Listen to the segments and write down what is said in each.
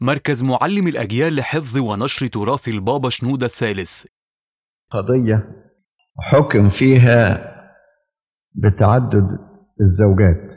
مركز معلم الأجيال لحفظ ونشر تراث البابا شنودة الثالث قضية حكم فيها بتعدد الزوجات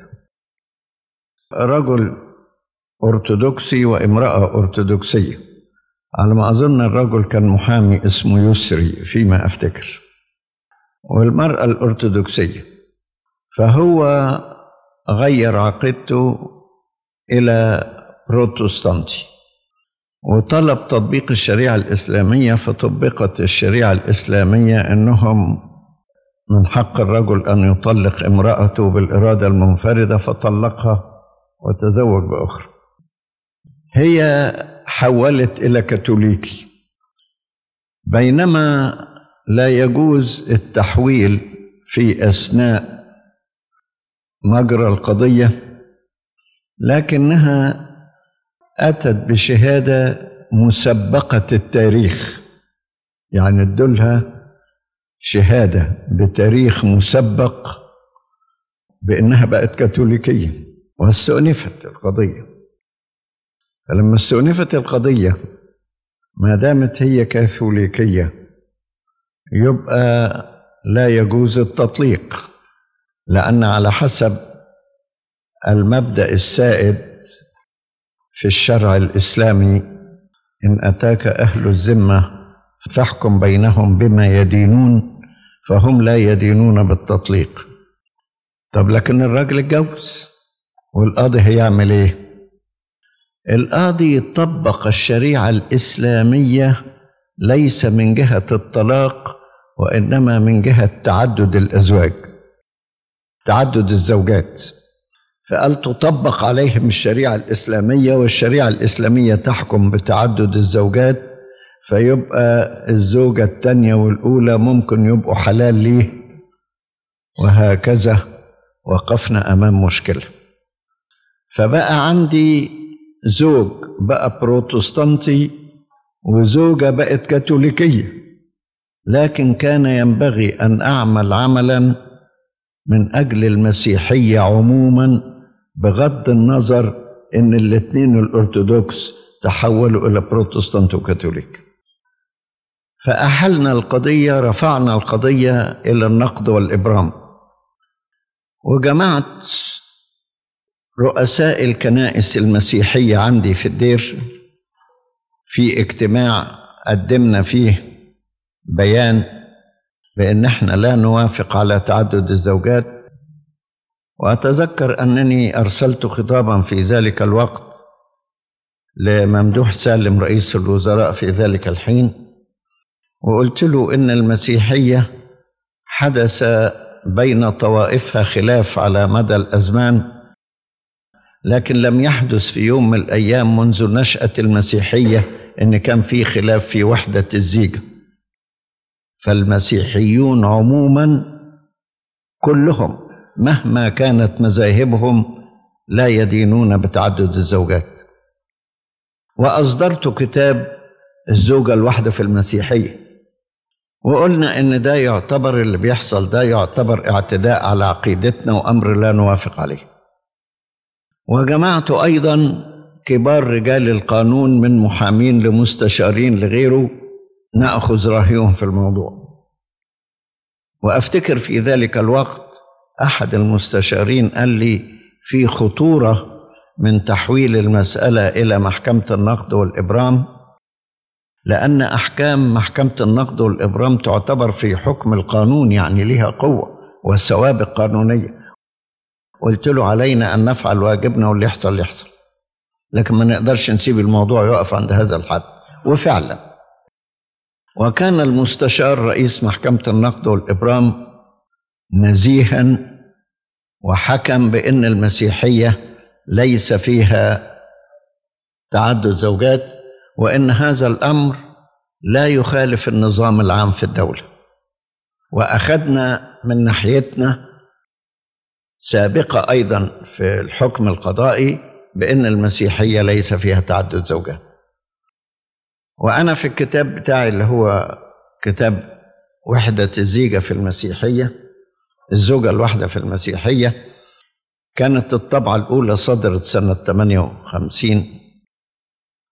رجل أرثوذكسي وامرأة أرثوذكسية على ما أظن الرجل كان محامي اسمه يسري فيما أفتكر والمرأة الأرثوذكسية فهو غير عقيدته إلى بروتستانتي وطلب تطبيق الشريعة الإسلامية فطبقت الشريعة الإسلامية أنهم من حق الرجل أن يطلق امرأته بالإرادة المنفردة فطلقها وتزوج بأخرى هي حولت إلى كاثوليكي بينما لا يجوز التحويل في أثناء مجرى القضية لكنها أتت بشهادة مسبقة التاريخ يعني ادولها شهادة بتاريخ مسبق بأنها بقت كاثوليكية واستؤنفت القضية فلما استؤنفت القضية ما دامت هي كاثوليكية يبقى لا يجوز التطليق لأن على حسب المبدأ السائد في الشرع الإسلامي إن أتاك أهل الذمة فاحكم بينهم بما يدينون فهم لا يدينون بالتطليق طب لكن الراجل اتجوز والقاضي هيعمل ايه القاضي يطبق الشريعة الإسلامية ليس من جهة الطلاق وإنما من جهة تعدد الأزواج تعدد الزوجات فقال تطبق عليهم الشريعة الإسلامية والشريعة الإسلامية تحكم بتعدد الزوجات فيبقى الزوجة الثانية والأولى ممكن يبقوا حلال ليه وهكذا وقفنا أمام مشكلة فبقى عندي زوج بقى بروتستانتي وزوجة بقت كاثوليكية لكن كان ينبغي أن أعمل عملا من أجل المسيحية عموما بغض النظر إن الاثنين الأرثوذكس تحولوا إلى بروتستانت وكاثوليك فأحلنا القضية رفعنا القضية إلى النقد والإبرام وجمعت رؤساء الكنائس المسيحية عندي في الدير في اجتماع قدمنا فيه بيان بأن احنا لا نوافق على تعدد الزوجات وأتذكر أنني أرسلت خطابا في ذلك الوقت لممدوح سالم رئيس الوزراء في ذلك الحين وقلت له إن المسيحية حدث بين طوائفها خلاف على مدى الأزمان لكن لم يحدث في يوم من الأيام منذ نشأة المسيحية إن كان في خلاف في وحدة الزيجة فالمسيحيون عموما كلهم مهما كانت مذاهبهم لا يدينون بتعدد الزوجات وأصدرت كتاب الزوجة الواحدة في المسيحية وقلنا إن ده يعتبر اللي بيحصل ده يعتبر اعتداء على عقيدتنا وأمر لا نوافق عليه وجمعت أيضا كبار رجال القانون من محامين لمستشارين لغيره ناخذ رايهم في الموضوع وافتكر في ذلك الوقت احد المستشارين قال لي في خطوره من تحويل المساله الى محكمه النقد والابرام لان احكام محكمه النقد والابرام تعتبر في حكم القانون يعني لها قوه والسوابق قانونيه قلت له علينا ان نفعل واجبنا واللي يحصل يحصل لكن ما نقدرش نسيب الموضوع يقف عند هذا الحد وفعلا وكان المستشار رئيس محكمة النقد والإبرام نزيها وحكم بأن المسيحية ليس فيها تعدد زوجات وأن هذا الأمر لا يخالف النظام العام في الدولة وأخذنا من ناحيتنا سابقة أيضا في الحكم القضائي بأن المسيحية ليس فيها تعدد زوجات وأنا في الكتاب بتاعي اللي هو كتاب وحدة الزيجة في المسيحية الزوجة الواحدة في المسيحية كانت الطبعة الأولى صدرت سنة 58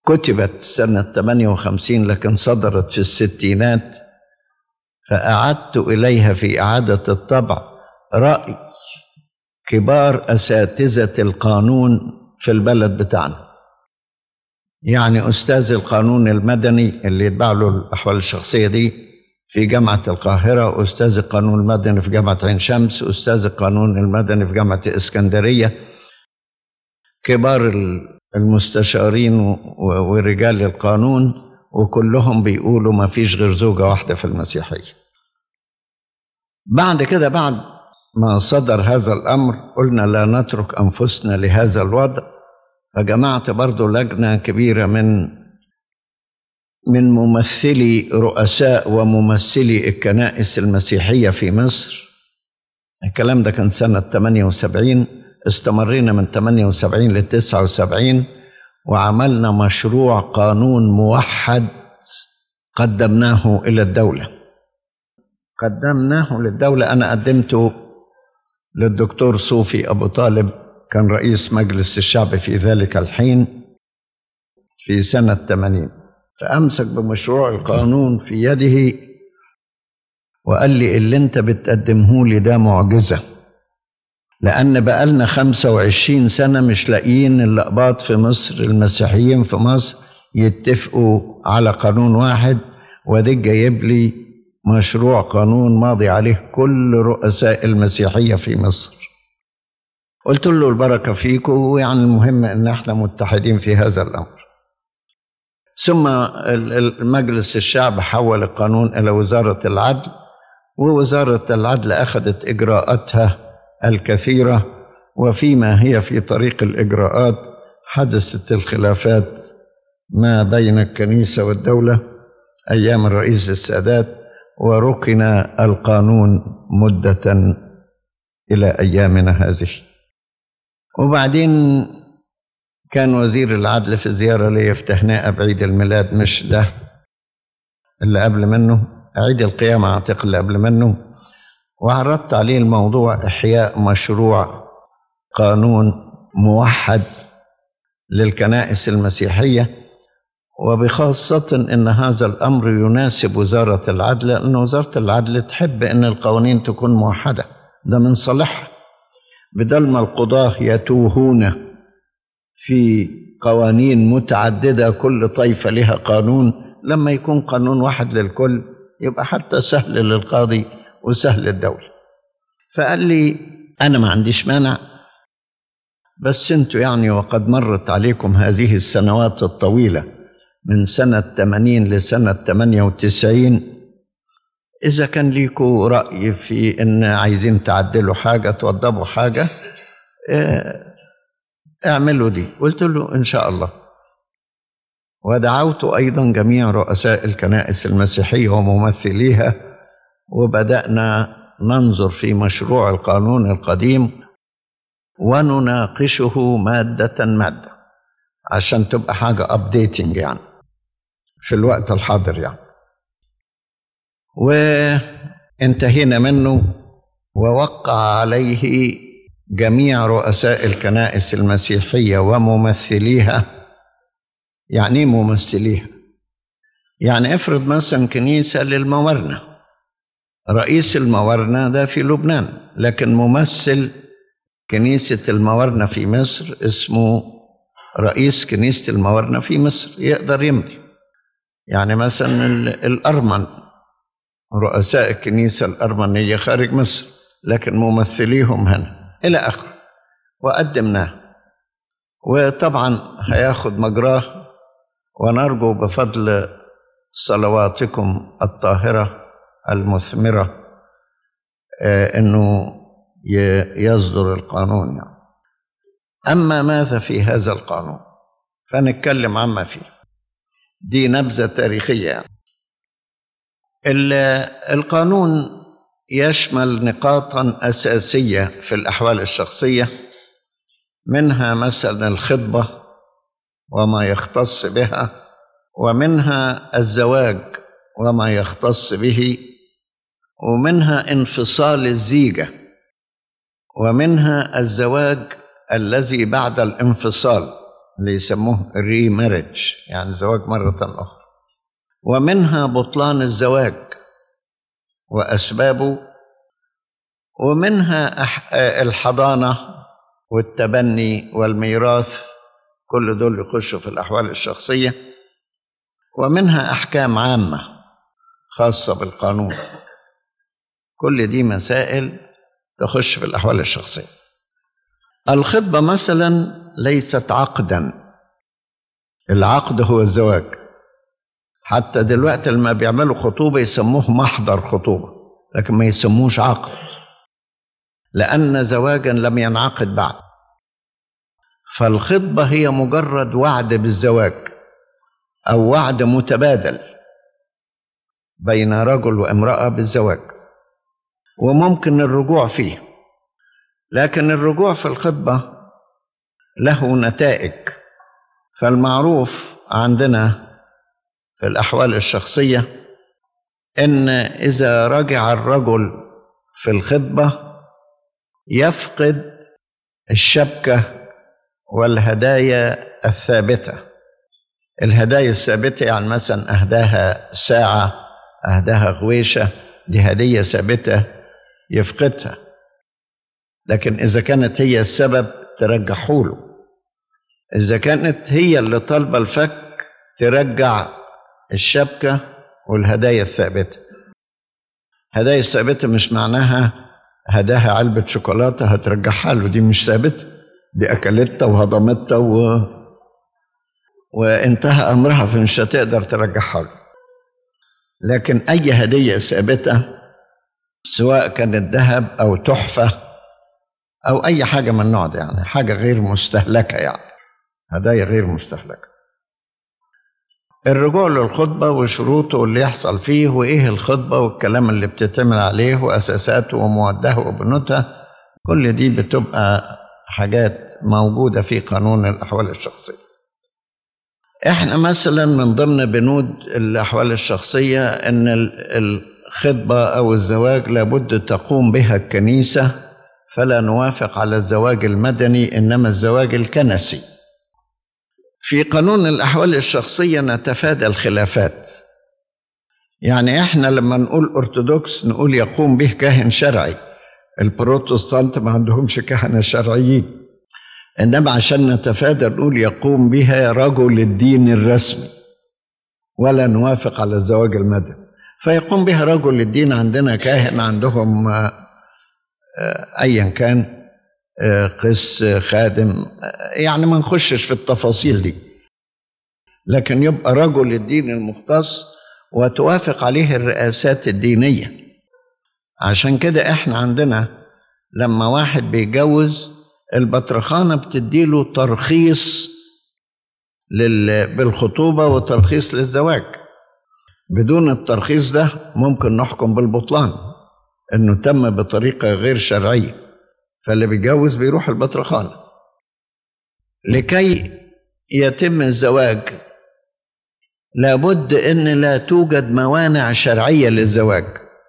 كتبت سنة 58 لكن صدرت في الستينات فأعدت إليها في إعادة الطبع رأي كبار أساتذة القانون في البلد بتاعنا يعني أستاذ القانون المدني اللي يتبع له الأحوال الشخصية دي في جامعة القاهرة أستاذ القانون المدني في جامعة عين شمس أستاذ القانون المدني في جامعة الإسكندرية كبار المستشارين ورجال القانون وكلهم بيقولوا ما فيش غير زوجة واحدة في المسيحية بعد كده بعد ما صدر هذا الأمر قلنا لا نترك أنفسنا لهذا الوضع فجمعت برضو لجنة كبيرة من من ممثلي رؤساء وممثلي الكنائس المسيحية في مصر الكلام ده كان سنة 78 استمرينا من 78 ل 79 وعملنا مشروع قانون موحد قدمناه إلى الدولة قدمناه للدولة أنا قدمته للدكتور صوفي أبو طالب كان رئيس مجلس الشعب في ذلك الحين في سنة 80 فأمسك بمشروع القانون في يده وقال لي اللي انت بتقدمه لي ده معجزة لأن بقالنا 25 سنة مش لاقيين الأقباط في مصر المسيحيين في مصر يتفقوا على قانون واحد ودي جايب لي مشروع قانون ماضي عليه كل رؤساء المسيحية في مصر قلت له البركة فيكم ويعني المهم ان احنا متحدين في هذا الامر ثم مجلس الشعب حول القانون الى وزارة العدل ووزارة العدل اخذت اجراءاتها الكثيرة وفيما هي في طريق الاجراءات حدثت الخلافات ما بين الكنيسة والدولة ايام الرئيس السادات وركن القانون مدة الى ايامنا هذه وبعدين كان وزير العدل في زيارة لي في تهنئة بعيد الميلاد مش ده اللي قبل منه عيد القيامة أعتقد اللي قبل منه وعرضت عليه الموضوع إحياء مشروع قانون موحد للكنائس المسيحية وبخاصة أن هذا الأمر يناسب وزارة العدل لأن وزارة العدل تحب أن القوانين تكون موحدة ده من صالحها بدل ما القضاة يتوهون في قوانين متعددة كل طائفة لها قانون لما يكون قانون واحد للكل يبقى حتى سهل للقاضي وسهل للدولة فقال لي أنا ما عنديش مانع بس انتوا يعني وقد مرت عليكم هذه السنوات الطويلة من سنة 80 لسنة 98 إذا كان ليكوا رأي في إن عايزين تعدلوا حاجة توضبوا حاجة اعملوا دي قلت له إن شاء الله ودعوت أيضا جميع رؤساء الكنائس المسيحية وممثليها وبدأنا ننظر في مشروع القانون القديم ونناقشه مادة مادة عشان تبقى حاجة أبديتنج يعني في الوقت الحاضر يعني وانتهينا منه ووقع عليه جميع رؤساء الكنائس المسيحية وممثليها يعني ايه ممثليها يعني افرض مثلا كنيسة للمورنة رئيس المورنة ده في لبنان لكن ممثل كنيسة المورنة في مصر اسمه رئيس كنيسة المورنة في مصر يقدر يمضي يعني مثلا الأرمن رؤساء الكنيسة الأرمنية خارج مصر لكن ممثليهم هنا إلى آخره وقدمناه وطبعا هياخد مجراه ونرجو بفضل صلواتكم الطاهرة المثمرة أنه يصدر القانون يعني. أما ماذا في هذا القانون فنتكلم عما فيه دي نبذة تاريخية يعني. القانون يشمل نقاطا أساسية في الأحوال الشخصية منها مثلا الخطبة وما يختص بها ومنها الزواج وما يختص به ومنها انفصال الزيجة ومنها الزواج الذي بعد الانفصال اللي يسموه ري مارج يعني زواج مرة أخرى ومنها بطلان الزواج وأسبابه ومنها أح- الحضانة والتبني والميراث كل دول يخشوا في الأحوال الشخصية ومنها أحكام عامة خاصة بالقانون كل دي مسائل تخش في الأحوال الشخصية الخطبة مثلا ليست عقدا العقد هو الزواج حتى دلوقتي لما بيعملوا خطوبة يسموه محضر خطوبة لكن ما يسموش عقد لأن زواجا لم ينعقد بعد فالخطبة هي مجرد وعد بالزواج أو وعد متبادل بين رجل وامرأة بالزواج وممكن الرجوع فيه لكن الرجوع في الخطبة له نتائج فالمعروف عندنا في الأحوال الشخصية إن إذا رجع الرجل في الخطبة يفقد الشبكة والهدايا الثابتة الهدايا الثابتة يعني مثلا أهداها ساعة أهداها غويشة دي هدية ثابتة يفقدها لكن إذا كانت هي السبب ترجعه له إذا كانت هي اللي طالبة الفك ترجع الشبكة والهدايا الثابتة هدايا الثابتة مش معناها هداها علبة شوكولاتة هترجعها له دي مش ثابتة دي أكلتها وهضمتها و... وانتهى أمرها فمش هتقدر ترجعها له لكن أي هدية ثابتة سواء كانت ذهب أو تحفة أو أي حاجة من النوع ده يعني حاجة غير مستهلكة يعني هدايا غير مستهلكة الرجوع للخطبة وشروطه اللي يحصل فيه وإيه الخطبة والكلام اللي بتتعمل عليه وأساساته ومودها وبنوتها كل دي بتبقى حاجات موجودة في قانون الأحوال الشخصية احنا مثلا من ضمن بنود الأحوال الشخصية أن الخطبة أو الزواج لابد تقوم بها الكنيسة فلا نوافق على الزواج المدني إنما الزواج الكنسي في قانون الأحوال الشخصية نتفادى الخلافات يعني احنا لما نقول أرثوذكس نقول يقوم به كاهن شرعي البروتستانت ما عندهمش كهنة شرعيين إنما عشان نتفادى نقول يقوم بها رجل الدين الرسمي ولا نوافق على الزواج المدني فيقوم بها رجل الدين عندنا كاهن عندهم أيا كان قس خادم يعني ما نخشش في التفاصيل دي لكن يبقى رجل الدين المختص وتوافق عليه الرئاسات الدينية عشان كده احنا عندنا لما واحد بيجوز البطرخانة بتديله ترخيص لل... بالخطوبة وترخيص للزواج بدون الترخيص ده ممكن نحكم بالبطلان انه تم بطريقة غير شرعية فاللي بيتجوز بيروح البطرخانة لكي يتم الزواج لابد ان لا توجد موانع شرعية للزواج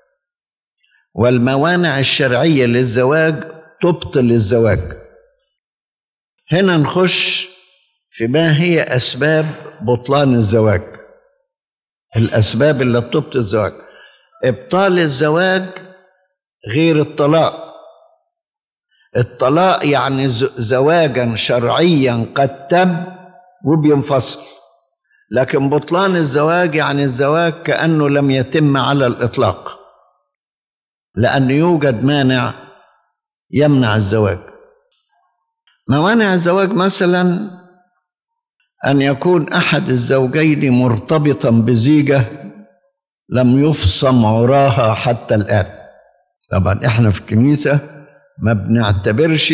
والموانع الشرعية للزواج تبطل الزواج هنا نخش في ما هي أسباب بطلان الزواج الأسباب اللي تبطل الزواج إبطال الزواج غير الطلاق الطلاق يعني زواجا شرعيا قد تم وبينفصل لكن بطلان الزواج يعني الزواج كأنه لم يتم على الإطلاق لأن يوجد مانع يمنع الزواج موانع الزواج مثلا أن يكون أحد الزوجين مرتبطا بزيجة لم يفصم عراها حتى الآن طبعا احنا في الكنيسة ما بنعتبرش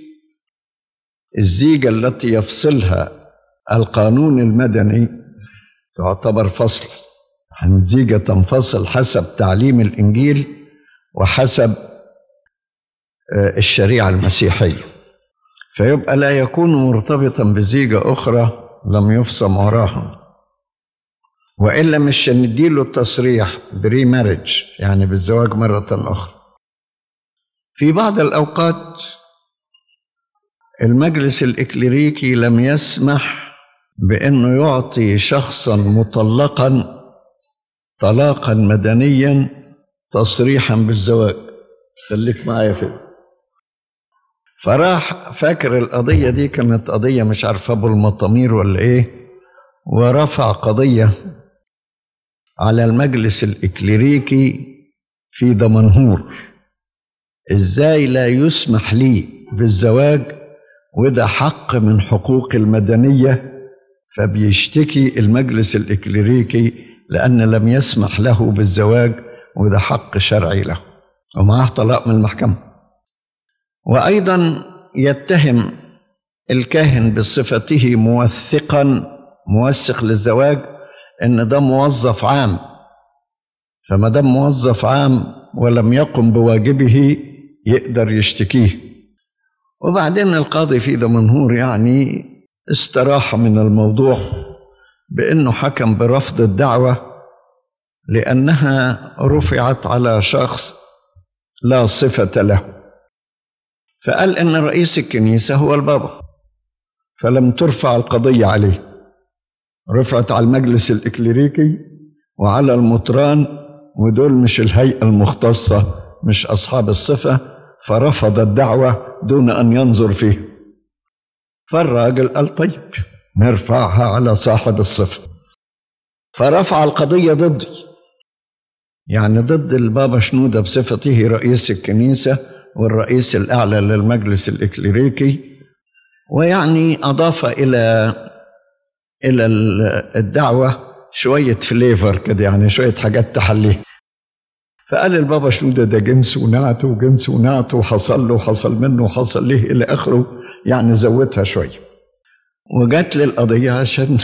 الزيجة التي يفصلها القانون المدني تعتبر فصل يعني الزيجة تنفصل حسب تعليم الإنجيل وحسب الشريعة المسيحية فيبقى لا يكون مرتبطا بزيجة أخرى لم يفصم وراها وإلا مش نديله التصريح بري مارج يعني بالزواج مرة أخرى في بعض الأوقات المجلس الإكليريكي لم يسمح بأنه يعطي شخصا مطلقا طلاقا مدنيا تصريحا بالزواج خليك معايا في ده. فراح فاكر القضية دي كانت قضية مش عارف أبو المطامير ولا إيه ورفع قضية على المجلس الإكليريكي في دمنهور إزاي لا يسمح لي بالزواج وده حق من حقوق المدنية فبيشتكي المجلس الإكليريكي لأن لم يسمح له بالزواج وده حق شرعي له ومعه طلاق من المحكمة وأيضا يتهم الكاهن بصفته موثقا موثق للزواج ان ده موظف عام فما دام موظف عام ولم يقم بواجبه يقدر يشتكيه وبعدين القاضي في دمنهور يعني استراح من الموضوع بانه حكم برفض الدعوه لانها رفعت على شخص لا صفه له فقال ان رئيس الكنيسه هو البابا فلم ترفع القضيه عليه رفعت على المجلس الإكليريكي وعلى المطران ودول مش الهيئة المختصة مش أصحاب الصفة فرفض الدعوة دون أن ينظر فيه فالراجل قال طيب نرفعها على صاحب الصفة فرفع القضية ضدي يعني ضد البابا شنودة بصفته رئيس الكنيسة والرئيس الأعلى للمجلس الإكليريكي ويعني أضاف إلى الى الدعوه شويه فليفر كده يعني شويه حاجات تحليه فقال البابا شنودة ده جنس ونعت وجنس ونعت وحصل له وحصل منه وحصل له الى اخره يعني زودها شويه وجات لي القضيه عشان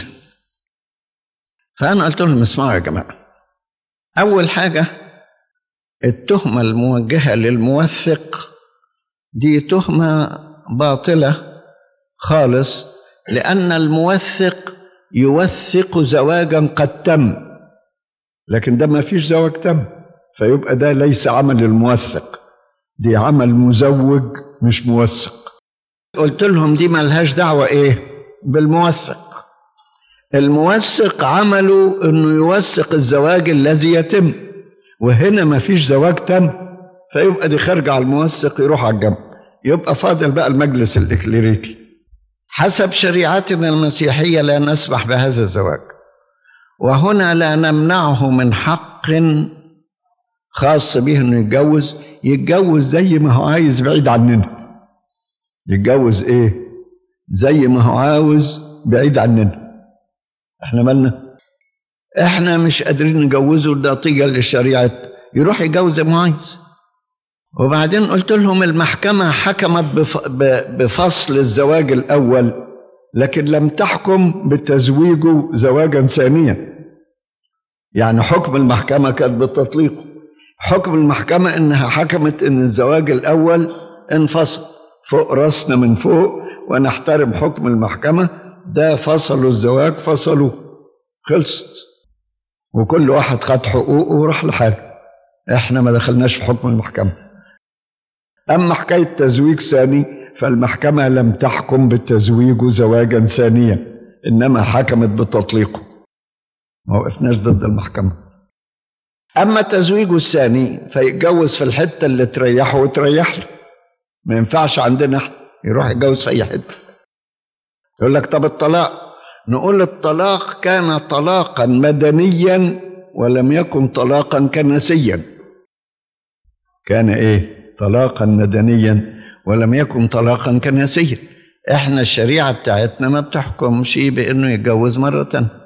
فانا قلت لهم اسمعوا يا جماعه اول حاجه التهمه الموجهه للموثق دي تهمه باطله خالص لان الموثق يوثق زواجا قد تم لكن ده ما فيش زواج تم فيبقى ده ليس عمل الموثق دي عمل مزوج مش موثق قلت لهم دي ملهاش دعوة ايه بالموثق الموثق عمله انه يوثق الزواج الذي يتم وهنا ما فيش زواج تم فيبقى دي خارجة على الموثق يروح على الجنب يبقى فاضل بقى المجلس الإكليريكي حسب شريعتنا المسيحيه لا نسمح بهذا الزواج وهنا لا نمنعه من حق خاص به انه يتجوز يتجوز زي ما هو عايز بعيد عننا يتجوز ايه زي ما هو عاوز بعيد عننا احنا مالنا احنا مش قادرين نجوزه ده طيجة للشريعة يروح يتجوز زي ما هو عايز وبعدين قلت لهم المحكمة حكمت بفصل الزواج الأول لكن لم تحكم بتزويجه زواجا ثانيا يعني حكم المحكمة كانت بالتطليق حكم المحكمة إنها حكمت إن الزواج الأول انفصل فوق راسنا من فوق ونحترم حكم المحكمة ده فصلوا الزواج فصلوا خلصت وكل واحد خد حقوقه وراح لحاله احنا ما دخلناش في حكم المحكمه أما حكاية تزويج ثاني فالمحكمة لم تحكم بالتزويج زواجا ثانيا إنما حكمت بتطليقه ما وقفناش ضد المحكمة أما تزويجه الثاني فيتجوز في الحتة اللي تريحه وتريح له ما ينفعش عندنا احنا يروح يتجوز في أي حتة يقول لك طب الطلاق نقول الطلاق كان طلاقا مدنيا ولم يكن طلاقا كنسيا كان ايه طلاقا مدنيا ولم يكن طلاقا كنسيا احنا الشريعة بتاعتنا ما بتحكمش بانه يتجوز مرة تانية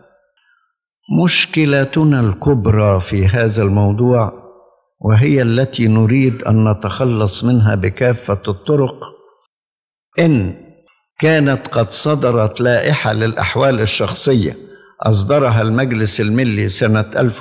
مشكلتنا الكبرى في هذا الموضوع وهي التي نريد ان نتخلص منها بكافة الطرق ان كانت قد صدرت لائحة للأحوال الشخصية أصدرها المجلس الملي سنة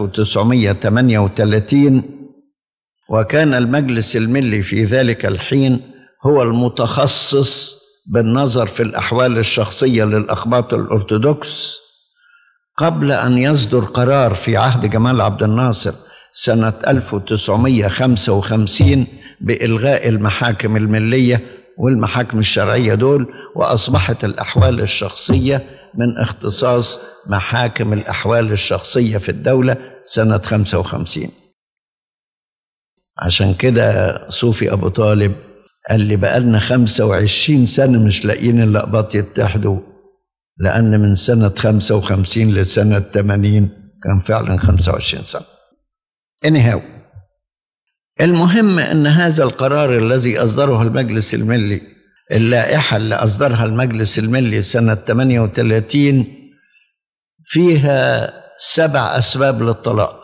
1938 وكان المجلس الملي في ذلك الحين هو المتخصص بالنظر في الأحوال الشخصية للأخباط الأرثوذكس قبل أن يصدر قرار في عهد جمال عبد الناصر سنة 1955 بإلغاء المحاكم الملية والمحاكم الشرعية دول وأصبحت الأحوال الشخصية من اختصاص محاكم الأحوال الشخصية في الدولة سنة 55 عشان كده صوفي أبو طالب قال لي بقالنا 25 سنة مش لاقيين الأقباط يتحدوا لأن من سنة 55 لسنة 80 كان فعلا 25 سنة anyhow المهم أن هذا القرار الذي أصدره المجلس الملي اللائحة اللي أصدرها المجلس الملي سنة 38 فيها سبع أسباب للطلاق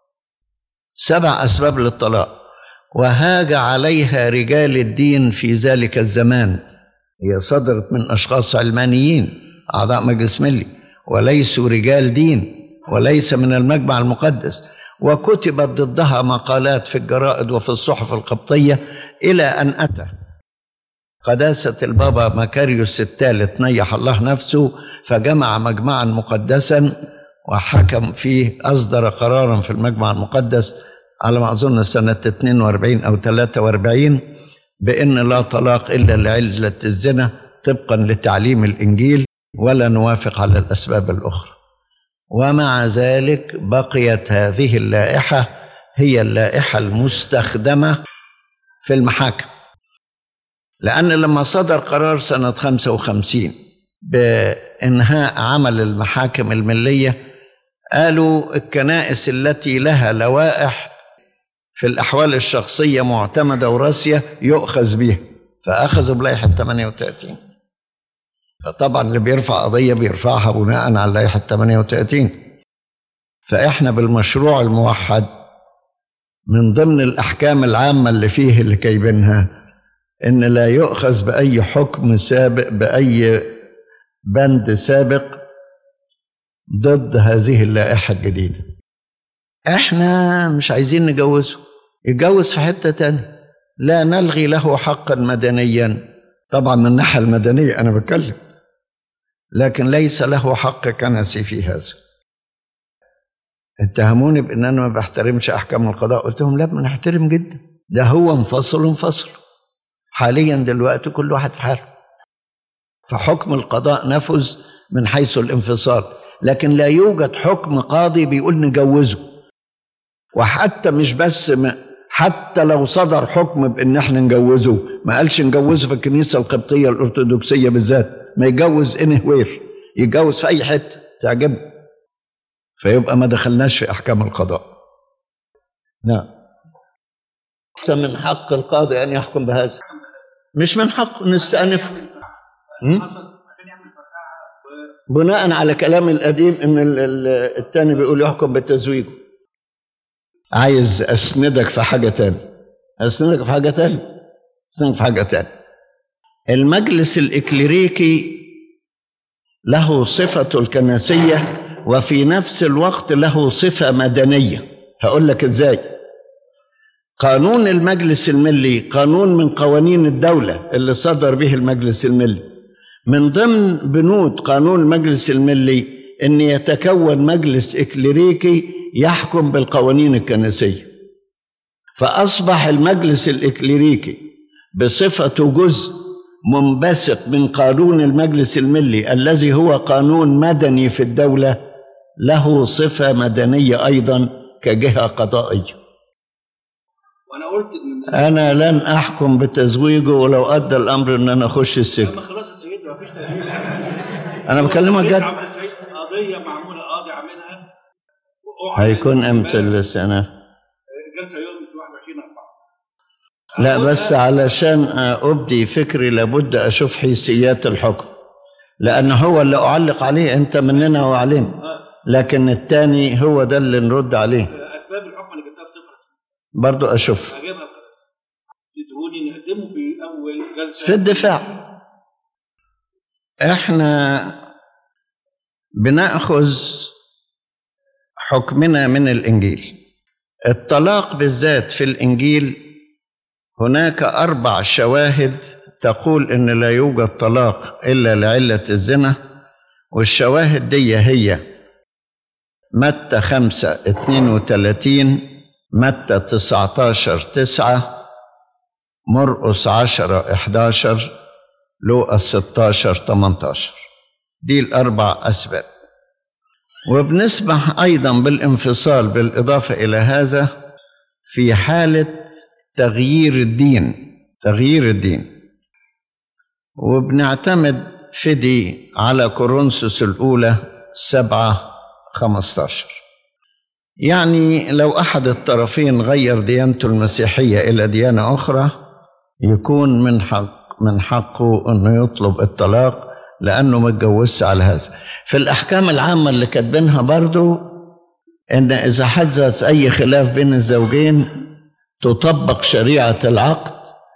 سبع أسباب للطلاق وهاج عليها رجال الدين في ذلك الزمان هي صدرت من أشخاص علمانيين أعضاء مجلس ملي وليسوا رجال دين وليس من المجمع المقدس وكتبت ضدها مقالات في الجرائد وفي الصحف القبطية إلى أن أتى قداسة البابا مكاريوس الثالث نيح الله نفسه فجمع مجمعا مقدسا وحكم فيه أصدر قرارا في المجمع المقدس على ما أظن سنة 42 أو 43 بأن لا طلاق إلا لعلة الزنا طبقا لتعليم الإنجيل ولا نوافق على الأسباب الأخرى ومع ذلك بقيت هذه اللائحة هي اللائحة المستخدمة في المحاكم لأن لما صدر قرار سنة 55 بإنهاء عمل المحاكم الملية قالوا الكنائس التي لها لوائح في الأحوال الشخصية معتمدة وراسية يؤخذ بها فأخذوا بلائحة 38 فطبعا اللي بيرفع قضية بيرفعها بناء على لائحة 38 فإحنا بالمشروع الموحد من ضمن الأحكام العامة اللي فيه اللي كايبينها إن لا يؤخذ بأي حكم سابق بأي بند سابق ضد هذه اللائحة الجديدة احنا مش عايزين نجوزه يتجوز في حتة تانية لا نلغي له حقا مدنيا طبعا من الناحية المدنية أنا بتكلم لكن ليس له حق كنسي في هذا اتهموني بان انا ما بحترمش احكام القضاء قلت لهم لا بنحترم جدا ده هو انفصل انفصل حاليا دلوقتي كل واحد في حاله فحكم القضاء نفذ من حيث الانفصال لكن لا يوجد حكم قاضي بيقول نجوزه وحتى مش بس ما حتى لو صدر حكم بان احنا نجوزه ما قالش نجوزه في الكنيسه القبطيه الارثوذكسيه بالذات ما يتجوز اني وير يتجوز في اي حته تعجبه فيبقى ما دخلناش في احكام القضاء نعم من حق القاضي ان يحكم بهذا مش من حقه نستأنف م? بناء على كلام القديم ان ال- ال- التاني بيقول يحكم بالتزويج عايز اسندك في حاجه تاني اسندك في حاجه تاني اسندك في حاجه تاني المجلس الإكليريكي له صفة الكنسية وفي نفس الوقت له صفة مدنية هقول لك ازاي قانون المجلس الملي قانون من قوانين الدولة اللي صدر به المجلس الملي من ضمن بنود قانون المجلس الملي ان يتكون مجلس اكليريكي يحكم بالقوانين الكنسية فأصبح المجلس الإكليريكي بصفته جزء منبثق من قانون المجلس الملي الذي هو قانون مدني في الدولة له صفة مدنية أيضا كجهة قضائية وانا قلت ان أنا لن أحكم بتزويجه ولو أدى الأمر أن أنا أخش السجن لما خلاص السيد ما فيش تغيير أنا بكلمك جد 99 قضيه معموله قاضي عاملها وقوع هيكون امتى الاستئناف الجلسه يوم 21 4 لا بس علشان أبدي فكري لابد أشوف حيثيات الحكم لأن هو اللي أعلق عليه أنت مننا وعلينا لكن الثاني هو ده اللي نرد عليه اسباب الحكم اللي جبتها بصفر برضو أشوف هجيبها بقى. تدهوني نقدمه في اول جلسه في الدفاع احنا بناخذ حكمنا من الانجيل الطلاق بالذات في الانجيل هناك اربع شواهد تقول ان لا يوجد طلاق الا لعله الزنا والشواهد دي هي متى خمسة اتنين وتلاتين متى تسعتاشر تسعة مرقس عشرة إحداشر لوقس ستاشر تمنتاشر دي الأربع أسباب وبنسمح أيضا بالانفصال بالإضافة إلى هذا في حالة تغيير الدين تغيير الدين وبنعتمد فدي على كورنثوس الأولى سبعة خمستاشر يعني لو أحد الطرفين غير ديانته المسيحية إلى ديانة أخرى يكون من حق من حقه أنه يطلب الطلاق لأنه ما اتجوزش على هذا في الأحكام العامة اللي كاتبينها برضو إن إذا حدث أي خلاف بين الزوجين تطبق شريعة العقد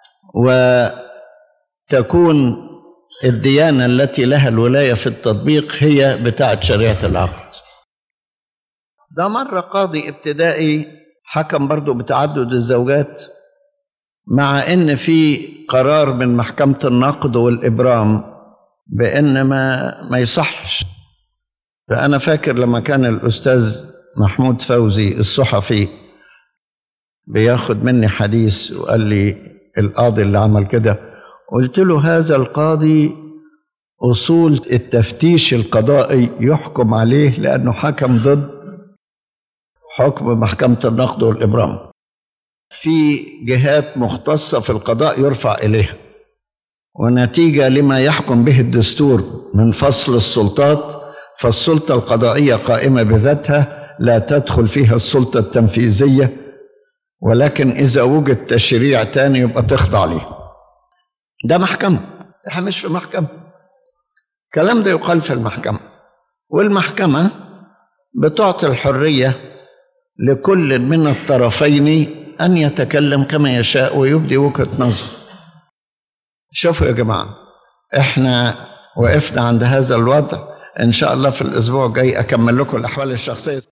وتكون الديانة التي لها الولاية في التطبيق هي بتاعة شريعة العقد ده مرة قاضي ابتدائي حكم برضو بتعدد الزوجات مع ان في قرار من محكمة النقد والإبرام بأن ما ما يصحش فأنا فاكر لما كان الأستاذ محمود فوزي الصحفي بياخد مني حديث وقال لي القاضي اللي عمل كده قلت له هذا القاضي أصول التفتيش القضائي يحكم عليه لأنه حكم ضد حكم محكمة النقد والإبرام في جهات مختصة في القضاء يرفع إليها ونتيجة لما يحكم به الدستور من فصل السلطات فالسلطة القضائية قائمة بذاتها لا تدخل فيها السلطة التنفيذية ولكن إذا وجد تشريع تاني يبقى تخضع ليه ده محكمة احنا مش في محكمة الكلام ده يقال في المحكمة والمحكمة بتعطي الحرية لكل من الطرفين أن يتكلم كما يشاء ويبدي وجهة نظر شوفوا يا جماعة احنا وقفنا عند هذا الوضع ان شاء الله في الاسبوع الجاي اكمل لكم الاحوال الشخصيه